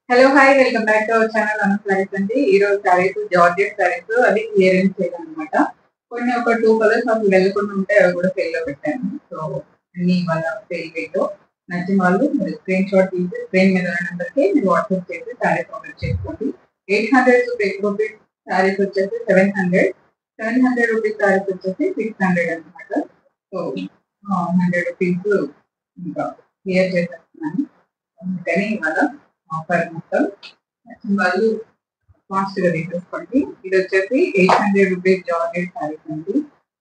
Hello hi welcome back to our channel Anna saris అండి ఈ రోజు సారీస్ జార్జెట్ సారీస్ అది క్లియరెన్స్ సేల్ అనమాట కొన్ని ఒక టూ కలర్స్ అసలు వెళ్ళకుండా ఉంటే అవి కూడా సేల్ లో పెట్టాను సో అన్ని వాళ్ళ సేల్ రేట్ నచ్చిన వాళ్ళు మీరు స్క్రీన్ షాట్ తీసి స్క్రీన్ మీద నెంబర్ కి మీరు వాట్సాప్ చేసి సారీస్ ఆర్డర్ చేసుకోండి ఎయిట్ హండ్రెడ్ రూపీస్ సారీస్ వచ్చేసి seven hundred seven hundred rupees saris వచ్చేసి సిక్స్ హండ్రెడ్ అనమాట సో హండ్రెడ్ రూపీస్ ఇంకా క్లియర్ చేసేస్తున్నాను అందుకని ఇవాళ ఆఫర్ మొత్తం వాళ్ళు ఫాస్ట్ గా తీసేసుకోండి ఇది వచ్చేసి eight hundred rupees georgette saris అండి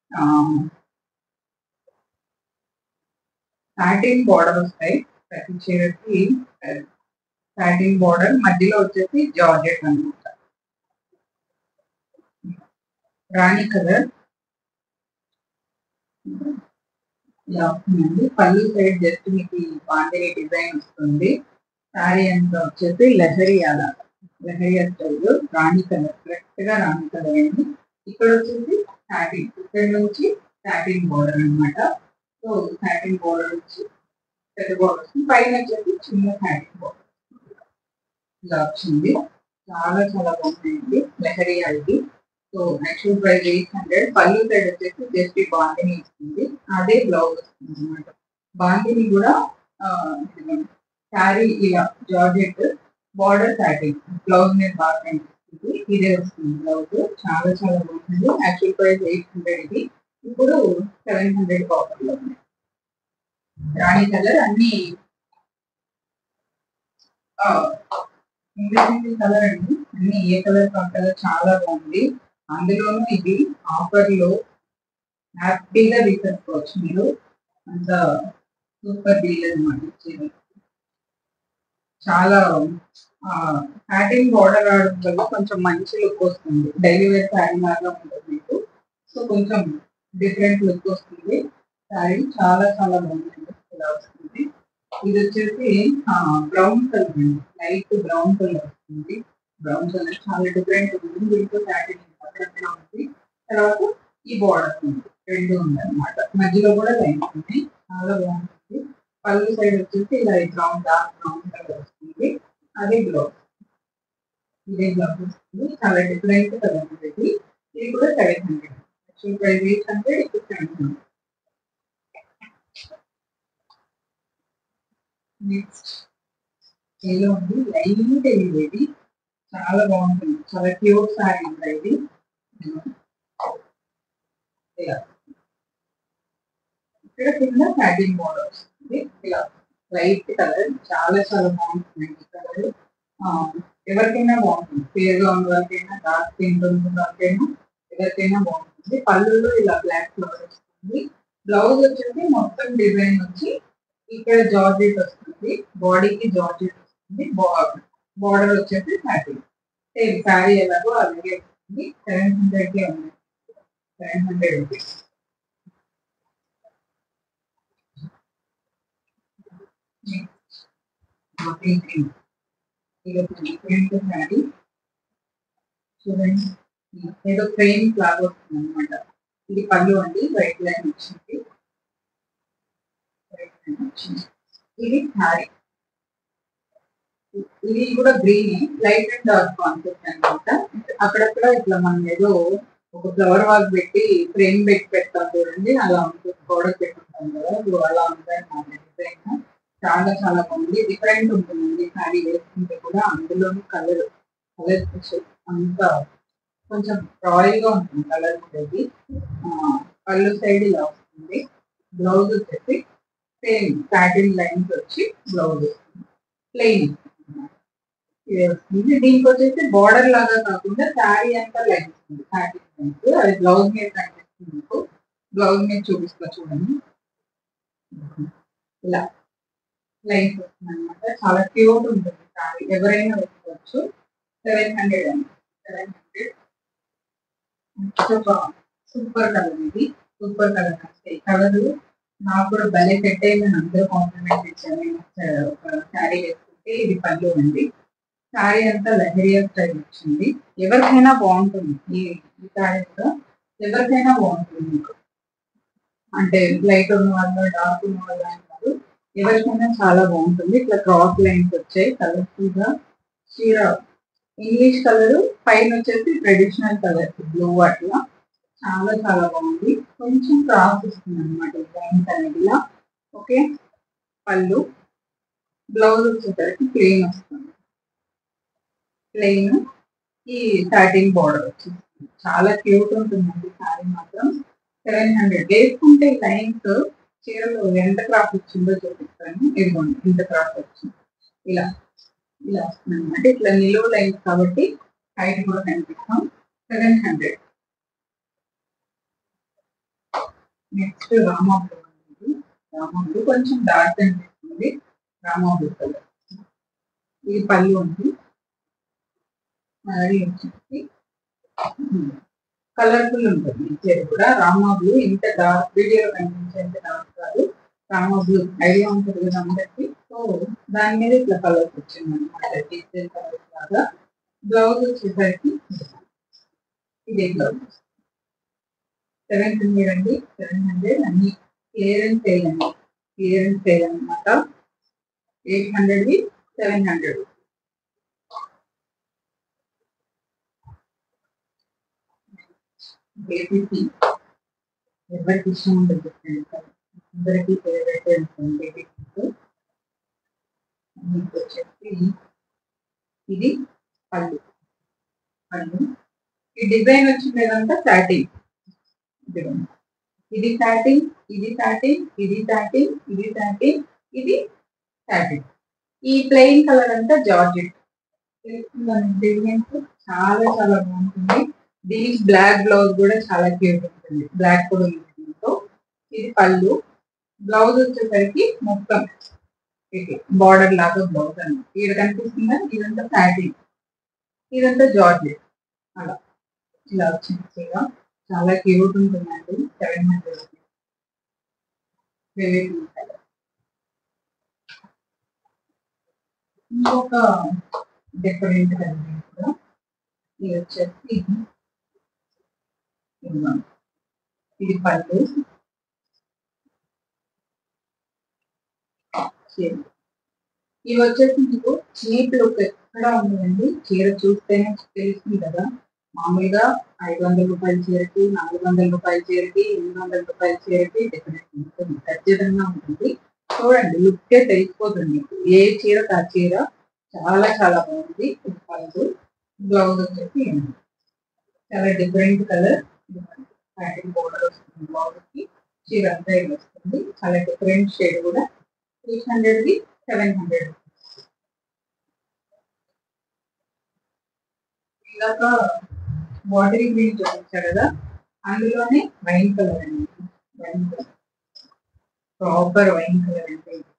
సాటిన్ బార్డర్ వస్తాయి ప్రతి చీరకి సాటిన్ బార్డర్ మధ్యలో వచ్చేసి జార్జెట్ అన్నమాట రాణి కలర్ ఇలా వస్తుందండి పళ్ళు సైడ్ జస్ట్ మీకు బాండరీ డిజైన్ వస్తుంది శారీ అంతా వచ్చేసి లహరియా లాగా leheriya style rani colour correct గా రాణి కలర్ అండి ఇక్కడ వచ్చేసి సాటిన్ ఇక్కడ నుంచి సాటిన్ బోర్డర్ అన్నమాట సో సాటిన్ బోర్డర్ వచ్చి పెద్ద బోర్డర్ వస్తుంది పైన వచ్చేసి చిన్న సాటిన్ బోర్డర్ ఇలా వచ్చింది చాలా చాలా బాగుందండి లహరియా ఇది so actual price eight hundred పళ్ళు సైడ్ వచ్చేసి జస్ట్ బాండిని ఇస్తుంది అదే బ్లౌజ్ వస్తుంది అనమాట బాండిని కూడా శారీ ఇలా జార్జెట్ బార్డర్ సాటిన్ బ్లౌజ్ మీద బాగా కనిపిస్తుంది ఇదే వస్తుంది బ్లౌజ్ చాలా చాలా బాగుంటుంది యాక్చువల్ ప్రైస్ ఎయిట్ హండ్రెడ్ ఇది ఇప్పుడు సెవెన్ హండ్రెడ్ ఆఫర్ లో ఉంది రాణి కలర్ అన్ని ఇంగ్లీష్ కలర్ అండి అన్ని ఏ కలర్ కలర్ చాలా బాగుంది అందులోనూ ఇది ఆఫర్ లో హ్యాపీగా తీసేసుకోవచ్చు మీరు అంత సూపర్ డీల్ అనమాట ఇచ్చేది చాలా సాటిన్ బార్డర్ రావడం వల్ల కొంచెం మంచి లుక్ వస్తుంది డైలీ వేర్ శారీ లాగా ఉంటుంది మీకు సో కొంచెం డిఫరెంట్ లుక్ వస్తుంది శారీ చాలా చాలా బాగుంటుంది ఇలా వస్తుంది ఇది వచ్చేసి బ్రౌన్ కలర్ అండి లైట్ బ్రౌన్ కలర్ వస్తుంది బ్రౌన్ కలర్ చాలా డిఫరెంట్ ఉంది దీంట్లో సాటిన్ అక్కడక్కడ ఉంది తర్వాత ఈ బార్డర్ ఉంది రెండు ఉంది అనమాట మధ్యలో కూడా లైన్స్ ఉన్నాయి చాలా బాగుంటుంది పళ్ళు సైడ్ వచ్చేసి ఇలా బ్రౌన్ డార్క్ బ్రౌన్ కలర్ వస్తుంది అదే బ్లౌజ్ ఇదే బ్లౌజ్ వస్తుంది చాలా డిఫరెంట్ కలర్ ఇది ఇది కూడా seven hundred actual price eight hundred ఇప్పుడు సెవెన్ హండ్రెడ్ నెక్స్ట్ ఎల్లో ఉంది లైట్ ఇది చాలా బాగుంటుంది చాలా క్యూట్ సారీ ఉంది ఇది ఇలా ఇక్కడ కింద సాటిన్ బోర్డర్ వస్తుంది ఇలా లైట్ కలర్ చాలా చాలా బాగుంటుంది ఈ కలర్ ఎవరికైనా బాగుంటుంది ఫేర్గా ఉన్న వాళ్ళకైనా డార్క్ స్కిన్ ఉన్న వాళ్ళకైనా ఎవరికైనా బాగుంటుంది పళ్ళులో ఇలా బ్లాక్ ఫ్లవర్ వస్తుంది బ్లౌజ్ వచ్చేసి మొత్తం డిజైన్ వచ్చి ఇక్కడ జార్జెట్ వస్తుంది బాడీకి జార్జెట్ వస్తుంది బార్డర్ వచ్చేసి సాటిన్ సేమ్ శారీ ఎలాగో అలాగే వస్తుంది సెవెన్ హండ్రెడ్కే ఉంది seven hundred rupees different sari చూడండి ఏదో ఫ్రేమ్ లాగా వస్తుంది అనమాట ఇది పళ్ళు అండి వైట్ లైన్ వచ్చింది ఇది శారీ ఇది కూడా green light and dark concept అనమాట అక్కడక్కడ ఇట్లా మనం ఏదో ఒక ఫ్లవర్ వాక్ పెట్టి ఫ్రేమ్ పెట్టి పెడతాం చూడండి అలా ఉంటుంది గోడకు పెట్టుకుంటాం కదా ఇప్పుడు అలా ఉంటుంది నా డిజైన్ చాలా చాలా బాగుంది డిఫరెంట్ ఉంటుందండి శారీ వేసుకుంటే కూడా అందులోనూ కలర్ కలర్ స్పెషల్ అంతా కొంచెం రాయల్ గా ఉంటుంది కలర్ ఉండేది పళ్ళు సైడ్ ఇలా వస్తుంది బ్లౌజ్ వచ్చేసి సేమ్ సాటిన్ లైన్స్ వచ్చి బ్లౌజ్ వస్తుంది ప్లెయిన్ ఇది వస్తుంది దీనికి వచ్చేసి బార్డర్ లాగా కాకుండా శారీ అంతా లైన్ వస్తుంది సాటిన్ లైన్స్ అది బ్లౌజ్ మీద కనిపిస్తుంది మీకు బ్లౌజ్ మీద చూపిస్తా చూడండి ఇలా లైన్స్ వస్తుంది అనమాట చాలా క్యూట్ ఉంటుంది శారీ ఎవరైనా వేసుకోవచ్చు సెవెన్ హండ్రెడ్ అండి సెవెన్ హండ్రెడ్ సూపర్ కలర్ ఇది సూపర్ కలర్ వస్తాయి కలర్ నాకు కూడా భలే సెట్ అయింది అందరూ కాంప్లిమెంట్ ఇచ్చాను ఒక శారీ వేసుకుంటే ఇది పళ్ళు అండి శారీ అంతా లహరియా స్టైల్ వచ్చింది ఎవరికైనా బాగుంటుంది ఈ ఈ శారీ కూడా ఎవరికైనా బాగుంటుంది మీకు అంటే లైట్ ఉన్న వాళ్ళు డార్క్ ఉన్న వాళ్ళు అని కాదు ఎవరికైనా చాలా బాగుంటుంది ఇట్లా క్రాస్ లైన్స్ వచ్చాయి కలర్ఫుల్ గా చీర ఇంగ్లీష్ కలర్ పైన వచ్చేసి ట్రెడిషనల్ కలర్ బ్లూ అట్లా చాలా చాలా బాగుంది కొంచెం క్రాస్ వస్తుంది అనమాట లైన్స్ అనేదిలా ఓకే పళ్ళు బ్లౌజ్ వచ్చేసరికి ప్లెయిన్ వస్తుంది ప్లెయిన్ ఈ సాటిన్ బార్డర్ వచ్చింది చాలా క్యూట్ ఉంటుందండి సారీ మాత్రం సెవెన్ హండ్రెడ్ వేసుకుంటే లైన్స్ చీరలో ఎంత క్రాఫ్ట్ వచ్చిందో చూపిస్తాను ఇదిగోండి ఇంత క్రాఫ్ట్ వచ్చింది ఇలా ఇలా వస్తుంది అనమాట ఇట్లా నిలువు లైన్స్ కాబట్టి హైట్ కూడా కనిపిస్తాం సెవెన్ హండ్రెడ్ నెక్స్ట్ రామాబు రామాబు కొంచెం డార్క్ అనిపిస్తుంది రామాబు కలర్ ఇది పళ్ళు ఉంది మరి వచ్చేసి కలర్ఫుల్ ఉంటుంది ఈ చీర కూడా రామా బ్లూ ఇంత డార్క్ వీడియోలో కనిపించేంత డార్క్ కాదు రామా బ్లూ ఐడియా ఉంటుంది కదా అందరికి సో దాని మీద ఇట్లా కలర్స్ వచ్చింది అనమాట డిజిటల్ కలర్స్ లాగా బ్లౌజ్ వచ్చేసరికి ఇదే బ్లౌజ్ సెవెన్ హండ్రెడ్ అండి సెవెన్ హండ్రెడ్ అన్ని క్లియరెన్స్ సేల్ అండి క్లియరెన్స్ సేల్ అనమాట ఎయిట్ హండ్రెడ్వి సెవెన్ హండ్రెడ్ బేబీకి ఎవరికి ఇష్టం ఉండదు చెప్పండి అందరికీ ఫేవరెట్ ఉంటుంది బేబీ మీకు వచ్చేసి ఇది పళ్ళు పళ్ళు ఈ డిజైన్ వచ్చిందంతా సాటింగ్ ఇది సాటింగ్ ఇది సాటింగ్ ఇది సాటింగ్ ఇది సాటింగ్ ఇది సాటింగ్ ఈ ప్లెయిన్ కలర్ అంతా జార్జెట్ డిజైన్స్ చాలా చాలా బాగుంటుంది దీనికి బ్లాక్ బ్లౌజ్ కూడా చాలా క్యూట్ ఉంటుంది బ్లాక్ కూడా ఉంది దీంతో ఇది పళ్ళు బ్లౌజ్ వచ్చేసరికి మొత్తం ఇది బార్డర్ లాగా బ్లౌజ్ అన్నమాట ఇక్కడ కనిపిస్తుందా ఇదంతా ఫ్యాటింగ్ ఇదంతా జార్జెట్ అలా ఇలా వచ్చింది చీర చాలా క్యూట్ ఉంటుందండి సెవెన్ హండ్రెడ్ ఇంకొక డిఫరెంట్ కలర్ కూడా ఇది వచ్చేసి ఇదిగోండి. ఇది పళ్ళు చీర. ఇవి వచ్చేసి మీకు చీప్ లుక్ ఎక్కడ ఉండదండి చీర చూస్తేనే తెలుస్తుంది కదా మామూలుగా ఐదు వందల రూపాయల చీరకి నాలుగు వందల రూపాయల చీరకి ఎనిమిది వందల రూపాయల చీరకి డిఫరెంట్ ఉంటుంది ఖచ్చితంగా ఉంటుంది చూడండి లుక్కే తెలిసిపోతుంది మీకు. ఏ చీర ఆ చీర చాలా చాలా బాగుంది ఇది పళ్ళు బ్లౌజ్ వచ్చేసి ఇది. చాలా డిఫరెంట్ కలర్ ప్యాటర్న్ బోర్డర్ వస్తుంది బ్లౌజ్ కి చీర అంతా ఇది వస్తుంది చాలా డిఫరెంట్ షేడ్ కూడా ఎయిట్ హండ్రెడ్ కి సెవెన్ హండ్రెడ్ ఇందాక బాటిల్ గ్రీన్ చూపించారు కదా అందులోనే వైన్ కలర్ అండి wine colour proper wine colour అంటే ఇది.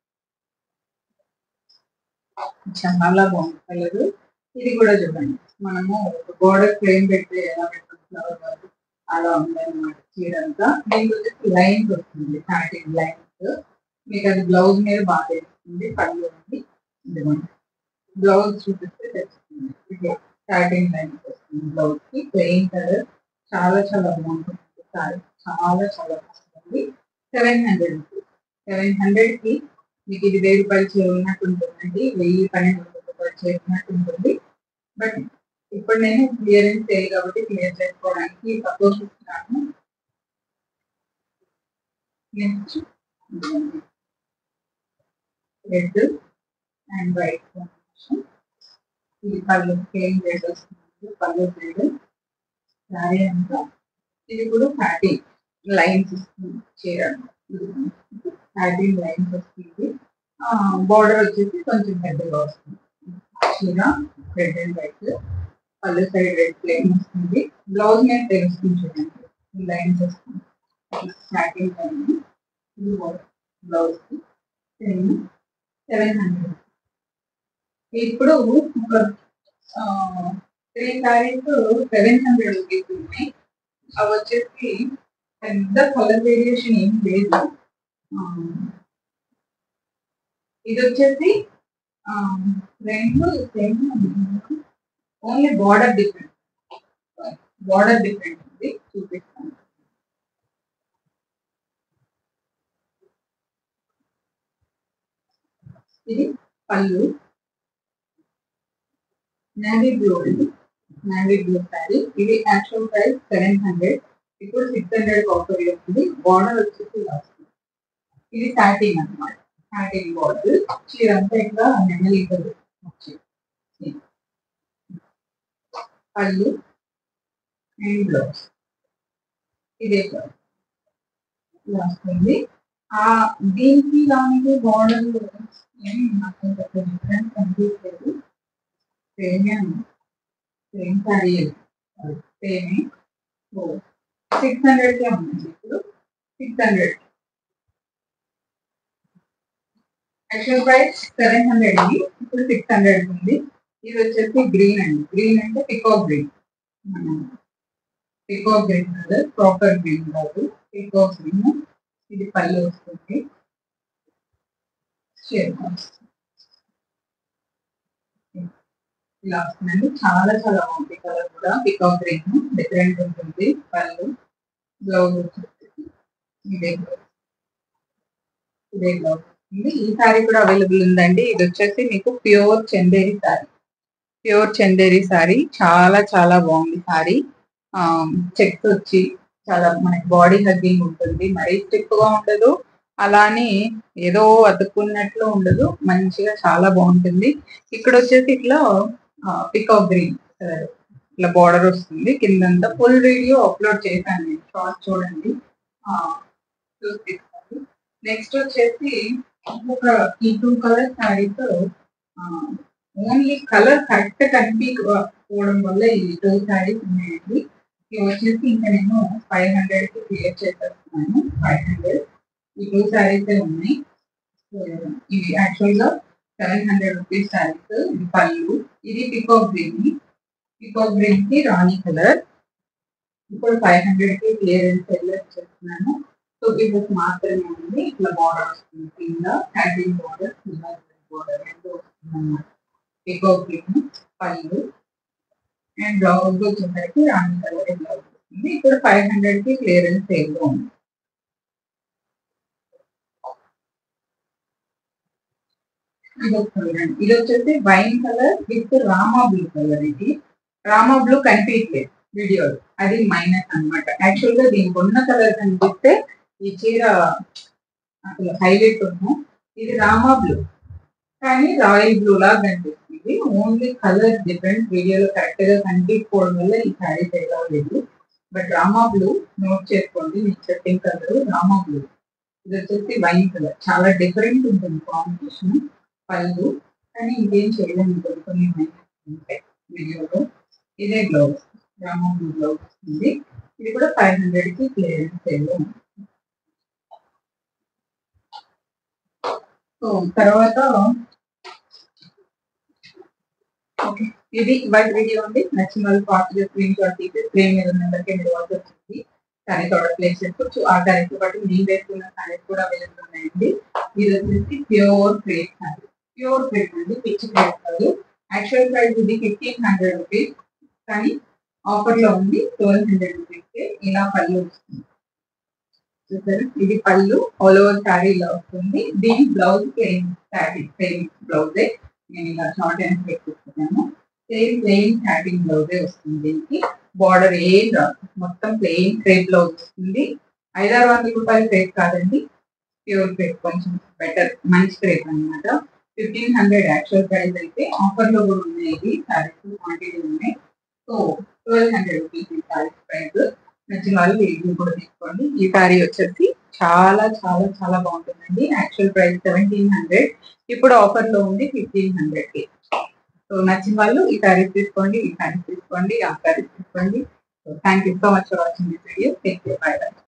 చాలా బాగుంది కలర్ ఇది కూడా చూడండి మనము బోర్డర్ ఫ్రేమ్ పెడితే ఎలా పెడతాం ఫ్లవర్ వాజ్ అలా ఉందన్నమాట చీర అంతా దీనికి వచ్చేసి లైన్స్ వస్తుంది సాటిన్ లైన్స్ మీకు అది బ్లౌజ్ మీద బాగా తెలుస్తుంది పళ్ళు ఉంది ఇదిగోండి బ్లౌజ్ చూపిస్తే తెలుస్తుంది ఇట్లా సాటిన్ లైన్స్ వస్తుంది బ్లౌజ్ కి ప్లెయిన్ కలర్ చాలా చాలా బాగుంటుంది సారీ చాలా చాలా బాగుంటుంది సెవెన్ హండ్రెడ్ సెవెన్ హండ్రెడ్ కి మీకు ఇది వెయ్యి రూపాయలు చీర ఉన్నట్టు ఉంటుందండి వెయ్యి పన్నెండు వందల రూపాయలు చీర ఉన్నట్టు ఉంటుంది బట్ ఇప్పుడు నేను క్లియరెన్స్ సేల్ కాబట్టి క్లియర్ చేసుకోవడానికి సపోజ్ ఇస్తున్నాను next red and white combination ఇది పళ్ళు సేమ్ రేట్ వస్తుంది పళ్ళు రేట్ సారీ అంతా ఇది కూడా ఫ్యాటీ లైన్స్ వస్తుంది చీర ఫ్యాటీ లైన్స్ వస్తుంది బార్డర్ వచ్చేసి కొంచెం పెద్దగా వస్తుంది చీర రెడ్ అండ్ వైట్ పళ్ళు సైడ్ రెడ్ ప్లేన్ వస్తుంది బ్లౌజ్ మీద తెలుస్తుంది చూడండి ఈ లైన్స్ వస్తుంది స్టార్టింగ్ టైం ఇది బ్లౌజ్ సెవెన్ హండ్రెడ్ ఇప్పుడు ఒక three saris seven hundred rupees ఉన్నాయి అవి వచ్చేసి పెద్ద కలర్ వేరియేషన్ ఏం లేదు ఆ, ఇది వచ్చేసి ఆ, రెండు same only border different border different ఉంది చూపిస్తాను ఇది పళ్ళు నావీ బ్లూ అండి నావీ బ్లూ శారీ ఇది యాక్చువల్ ప్రైస్ సెవెన్ హండ్రెడ్ ఇప్పుడు సిక్స్ హండ్రెడ్ ఆఫర్ ఉంది బార్డర్ వచ్చేసి ఇలా వస్తుంది ఇది సాటిన్ అన్నమాట సాటిన్ బార్డర్ చీర అంతా ఇక్కడ నెమలి వచ్చింది పళ్ళు అండ్ బ్లౌజ్ ఇదే బ్లౌజ్ ఇలా వస్తుంది ఆ దీనికి దానికి బార్డర్ ఏమి నాకు పెద్ద డిఫరెన్స్ కనిపించలేదు సేమే సేమ్ సారీ సేమే సో సిక్స్ హండ్రెడ్కే ఉంది ఇప్పుడు six hundred actual price seven hundred ఇది ఇప్పుడు సిక్స్ హండ్రెడ్ ఉంది ఇది వచ్చేసి గ్రీన్ అండి గ్రీన్ అంటే peacock green peacock green colour proper green కాదు పికాక్ గ్రీన్ ఇది పళ్ళు వస్తుంది షేర్ ఇలా వస్తుందండి చాలా చాలా బాగుంది కలర్ కూడా పికాక్ గ్రీన్ డిఫరెంట్ ఉంటుంది పళ్ళు బ్లౌజ్ వచ్చేసి ఇదే బ్లౌజ్ ఇదే బ్లౌజ్ ఉంది ఈ సారీ కూడా అవైలబుల్ ఉందండి ఇది వచ్చేసి మీకు ప్యూర్ చందేరి సారీ ప్యూర్ చందేరి సారీ చాలా చాలా బాగుంది సారీ చెక్స్ వచ్చి చాలా మనకి బాడీ హగ్గింగ్ ఉంటుంది మరీ స్టిఫ్ గా ఉండదు అలానే ఏదో అతుక్కున్నట్లు ఉండదు మంచిగా చాలా బాగుంటుంది ఇక్కడ వచ్చేసి ఇట్లా పికాక్ గ్రీన్ ఇట్లా బార్డర్ వస్తుంది కిందంతా ఫుల్ వీడియో అప్లోడ్ చేశాను నేను షార్ట్ చూడండి నెక్స్ట్ వచ్చేసి ఒక ఈ two colour saris only colour correct కనిపించకపోవడం వల్ల ఈ టూ శారీస్ ఉన్నాయండి ఇవి వచ్చేసి ఇంకా నేను ఫైవ్ హండ్రెడ్ కి క్లియర్ చేసేస్తున్నాను ఫైవ్ హండ్రెడ్ ఈ టూ శారీస్ ఉన్నాయి ఇవి యాక్చువల్ గా సెవెన్ హండ్రెడ్ రూపీస్ శారీస్ ఇది పళ్ళు ఇది పికాక్ గ్రీన్ పికాక్ గ్రీన్ కి రాణి కలర్ ఇప్పుడు ఫైవ్ హండ్రెడ్ కి క్లియరెన్స్ సెల్లర్ చేస్తున్నాను సో పీసెస్ మాత్రమే ఉంది ఇట్లా బార్డర్ వస్తుంది కింద హ్యాండింగ్ బార్డర్ కింద బార్డర్ రెండు వస్తుంది అన్నమాట పికాక్ గ్రీన్ పళ్ళు అండ్ బ్లౌజ్ వచ్చేసరికి రాణి కలర్ బ్లౌజ్ వస్తుంది ఇప్పుడు ఫైవ్ హండ్రెడ్ కి క్లియరెన్స్ సేల్ లో ఉంది ఇది వస్తుంది ఇది వచ్చేసి wine colour with Rama blue colour ఇది రామా బ్లూ కనిపించలేదు వీడియోలో అది మైనస్ అనమాట యాక్చువల్ గా దీనికి ఉన్న కలర్ కనిపిస్తే ఈ చీర అసలు హైలైట్ ఉన్నాం ఇది రామా బ్లూ కానీ రాయల్ బ్లూ లాగా కనిపిస్తుంది ఓన్లీ కలర్ డిఫరెంట్ వీడియోలో కరెక్ట్ గా కనిపించకపోవడం వల్ల ఈ శారీ తేడా లేదు బట్ రామా బ్లూ నోట్ చేసుకోండి మీకు సెట్టింగ్ కలర్ రామా బ్లూ ఇది వచ్చేసి వైన్ కలర్ చాలా డిఫరెంట్ ఉంటుంది కాంబినేషన్ పళ్ళు కానీ ఇంకేం చేయలేము కొన్ని కొన్ని ఉంటాయి వీడియోలో ఇదే బ్లౌజ్ రామా బ్లూ బ్లౌజ్ వస్తుంది ఇది కూడా ఫైవ్ హండ్రెడ్ కి క్లియరెన్స్ సేల్ సో తర్వాత ఓకే ఇది ఇవాళ వీడియో అండి నచ్చిన వాళ్ళు ఫాస్ట్గా స్క్రీన్ షాట్ తీసి స్క్రీన్ మీద నెంబర్కి మీరు వాట్సాప్ వచ్చింది సారీ ఆర్డర్ ప్లేస్ చేసుకోవచ్చు ఆ సారీతో పాటు నేను వేసుకున్న సారీస్ కూడా అవైలబుల్ ఉన్నాయండి ఇది వచ్చేసి pure crepe sari pure crepe అండి పిచ్చి క్రేప్ కాదు యాక్చువల్ ప్రైస్ ఇది ఫిఫ్టీన్ హండ్రెడ్ రూపీస్ కానీ ఆఫర్ లో ఉంది ట్వెల్వ్ హండ్రెడ్ రూపీస్ ఇలా పళ్ళు వస్తుంది చూసారు ఇది పళ్ళు ఆల్ ఓవర్ శారీ ఇలా వస్తుంది దీని బ్లౌజ్ ప్లెయిన్ శారీ ప్లెయిన్ బ్లౌజే నేను ఇలా షార్ట్ హ్యాండ్ పెట్టుకుంటున్నాను సేమ్ ప్లెయిన్ శాటింగ్ బ్లౌజే వస్తుంది దీనికి బార్డర్ ఏం రాదు మొత్తం ప్లెయిన్ క్రేప్ బ్లౌజ్ వస్తుంది ఐదారు వందల రూపాయల క్రేప్ కాదండి ప్యూర్ క్రేప్ కొంచెం బెటర్ మంచి క్రేప్ అనమాట ఫిఫ్టీన్ హండ్రెడ్ యాక్చువల్ ప్రైస్ అయితే ఆఫర్ లో కూడా ఉన్నాయి ఇది సారీస్ క్వాంటిటీ ఉన్నాయి సో ట్వెల్వ్ హండ్రెడ్ రూపీస్ ఈ సారీస్ ప్రైస్ నచ్చిన వాళ్ళు ఇది కూడా తీసుకోండి ఈ సారీ వచ్చేసి చాలా చాలా చాలా బాగుంటుందండి యాక్చువల్ ప్రైస్ సెవెంటీన్ హండ్రెడ్ ఇప్పుడు ఆఫర్ లో ఉంది ఫిఫ్టీన్ హండ్రెడ్ కి సో నచ్చిన వాళ్ళు ఈ సారీస్ తీసుకోండి ఈ సారీస్ తీసుకోండి ఆ సారీస్ తీసుకోండి so thank you so much for watching this video take care bye by